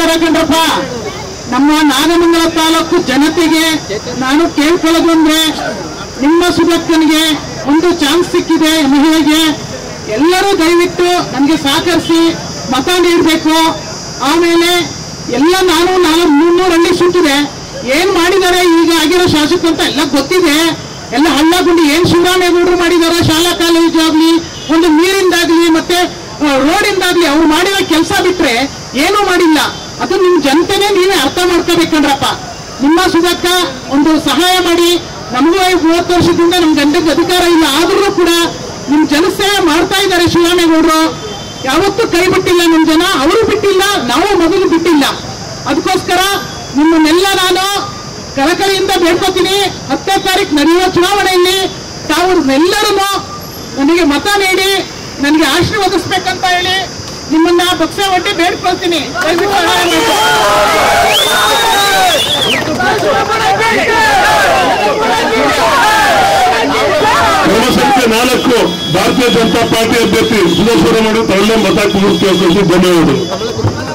ನಮಸ್ಕಾರ ಕಣ್ರಪ್ಪ ನಮ್ಮ ನಾಗಮಂಗಲ ತಾಲೂಕು ಜನತೆಗೆ ನಾನು ಕೇಳ್ಕೊಳ್ಳೋದು ಅಂದ್ರೆ ನಿಮ್ಮ ಸುಭಕ್ಕನಿಗೆ ಒಂದು ಚಾನ್ಸ್ ಸಿಕ್ಕಿದೆ ಮಹಿಳೆಗೆ ಎಲ್ಲರೂ ದಯವಿಟ್ಟು ನನಗೆ ಸಹಕರಿಸಿ ಮತ ನೀಡಬೇಕು ಆಮೇಲೆ ಎಲ್ಲ ನಾನು ನಾನು ಮುನ್ನೂರು ಹಳ್ಳಿ ಸುತ್ತಿದೆ ಏನ್ ಮಾಡಿದ್ದಾರೆ ಈಗ ಆಗಿರೋ ಶಾಸಕ ಅಂತ ಎಲ್ಲ ಗೊತ್ತಿದೆ ಎಲ್ಲ ಹಳ್ಳ ಗುಂಡಿ ಏನ್ ಶಿವರಾಮೇಗೌಡರು ಮಾಡಿದ್ದಾರೆ ಶಾಲಾ ಕಾಲೇಜು ಆಗ್ಲಿ ಒಂದು ನೀರಿಂದಾಗ್ಲಿ ಮತ್ತೆ ರೋಡಿಂದಾಗ್ಲಿ ಅವ್ರು ಮಾಡಿರೋ ಕೆಲಸ ಬಿಟ್ರೆ ಏನೂ ಮಾಡಿಲ್ಲ ಅದು ನಿಮ್ ಜನತೆನೇ ನೀವೇ ಅರ್ಥ ಮಾಡ್ಕೋಬೇಕಂಡ್ರಪ್ಪ ನಿಮ್ಮ ಸುಧಕ್ಕ ಒಂದು ಸಹಾಯ ಮಾಡಿ ನಮಗೂ ಮೂವತ್ತು ವರ್ಷದಿಂದ ನಮ್ ಗಂಟೆಗೆ ಅಧಿಕಾರ ಇಲ್ಲ ಆದ್ರೂ ಕೂಡ ನಿಮ್ ಜನಸೇವೆ ಮಾಡ್ತಾ ಇದ್ದಾರೆ ಶಿವರಾಮೇಗೌಡರು ಯಾವತ್ತೂ ಕೈ ಬಿಟ್ಟಿಲ್ಲ ನಿಮ್ ಜನ ಅವರು ಬಿಟ್ಟಿಲ್ಲ ನಾವು ಮೊದಲು ಬಿಟ್ಟಿಲ್ಲ ಅದಕ್ಕೋಸ್ಕರ ನಿಮ್ಮನ್ನೆಲ್ಲ ನಾನು ಕಳಕಳಿಯಿಂದ ಬೇಡ್ಕೋತೀನಿ ಹತ್ತನೇ ತಾರೀಕು ನಡೆಯುವ ಚುನಾವಣೆಯಲ್ಲಿ ತಾವು ಎಲ್ಲರೂ ನನಗೆ ಮತ ನೀಡಿ ನನಗೆ ಆಶೀರ್ವದಿಸ್ಬೇಕಂತ ಹೇಳಿ ನಿಮ್ಮನ್ನ ಪಕ್ಷ ಒಡ್ಡಿ ಬೇಡ್ಕೊಳ್ತೀನಿ ದಯವಿಟ್ಟು ಸಹಾಯ ಮಾಡಿ. ಕ್ರಮ ಸಂಖ್ಯೆ ನಾಲ್ಕು ಭಾರತೀಯ ಜನತಾ ಪಾರ್ಟಿ ಅಭ್ಯರ್ಥಿ ಸುಧೇಶ್ವರ ಮಾಡಿ ತಳ್ಳೆ ಮತ ಕೂರಿಸಿ ಧನ್ಯವಾದಗಳು